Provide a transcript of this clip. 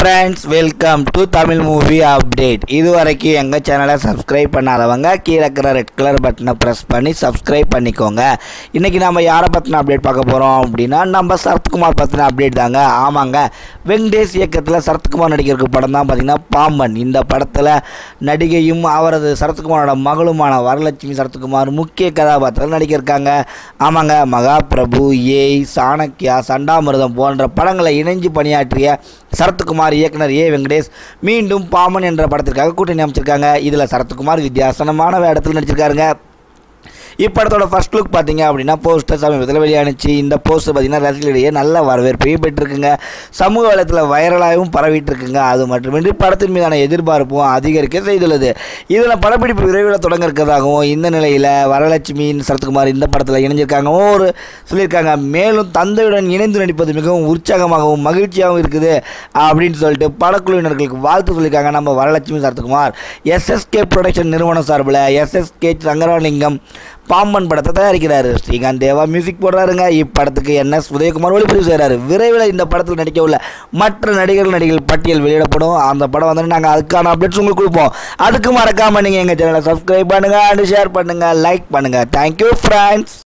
friends welcome to Tamil movie update இது வரைக்கும் எங்கள் சேனலை சப்ஸ்கிரைப் பண்ணாதவங்க கீழே இருக்கிற ரெட் கலர் பட்டனை ப்ரெஸ் பண்ணி சப்ஸ்கிரைப் பண்ணிக்கோங்க இன்றைக்கி நம்ம யாரை பற்றின அப்டேட் பார்க்க போகிறோம் அப்படின்னா நம்ம சரத்குமார் பற்றின அப்டேட் தாங்க ஆமாங்க வெங்கடேஷ் இயக்கத்தில் சரத்குமார் நடிக்கிறக்கு படம் தான் பார்த்திங்கன்னா பாம்பன் இந்த படத்தில் நடிகையும் அவரது சரத்குமாரோட மகளுமான வரலட்சுமி சரத்குமார் முக்கிய கதாபாத்திரத்தில் நடிக்கிருக்காங்க ஆமாங்க மகாபிரபு ஏய் சாணக்கியா சண்டாமிர்தம் போன்ற படங்களை இணைஞ்சு பணியாற்றிய சரத்குமார் இயக்குனர் ஏ வெங்கடேஷ் மீண்டும் பாமன் என்ற படத்திற்காக கூட்டணி அமைச்சிருக்காங்க இதில் சரத்குமார் வித்தியாசமான வேடத்தில் நடிச்சிருக்காருங்க இப்படத்தோட ஃபர்ஸ்ட் லுக் பார்த்தீங்க அப்படின்னா போஸ்டர் சமீபத்தில் வெளியானுச்சு இந்த போஸ்டர் பார்த்தீங்கன்னா ரசிகர்களிடையே நல்ல வரவேற்பையும் பெற்றிருக்குங்க சமூக வலைத்தில் வைரலாகவும் பரவிட்டு இருக்குங்க அது மட்டுமின்றி படத்தின் மீதான எதிர்பார்ப்பும் அதிகரிக்க செய்துள்ளது இதில் படப்பிடிப்பு விரைவில் தொடங்க இருக்கிறதாகவும் இந்த நிலையில் வரலட்சுமி சரத்குமார் இந்த படத்தில் இணைஞ்சிருக்காகவும் ஒரு சொல்லியிருக்காங்க மேலும் தந்தையுடன் இணைந்து நடிப்பது மிகவும் உற்சாகமாகவும் மகிழ்ச்சியாகவும் இருக்குது அப்படின்னு சொல்லிட்டு படக்குழுவினர்களுக்கு வாழ்த்து சொல்லியிருக்காங்க நம்ம வரலட்சுமி சரத்குமார் எஸ்எஸ்கே ப்ரொடக்ஷன் நிறுவனம் சார்பில் எஸ்எஸ்கே ரங்கராலிங்கம் பாம்பன் படத்தை தயாரிக்கிறாரு ஸ்ரீகாந்த் தேவா மியூசிக் போடுறாருங்க இப்படத்துக்கு என்எஸ் உதயகுமார் ஒளிப்பதிவு செய்கிறாரு விரைவில் இந்த படத்தில் நடிக்க உள்ள மற்ற நடிகர்கள் நடிகர்கள் பட்டியல் வெளியிடப்படும் அந்த படம் வந்து நாங்கள் அதுக்கான அப்டேட்ஸ் உங்களுக்கு கொடுப்போம் அதுக்கு மறக்காமல் நீங்கள் எங்கள் சேனலை சப்ஸ்கிரைப் பண்ணுங்கள் அண்ட் ஷேர் பண்ணுங்கள் லைக் பண்ணுங்கள் தேங்க்யூ ஃப்ரெண்ட்ஸ்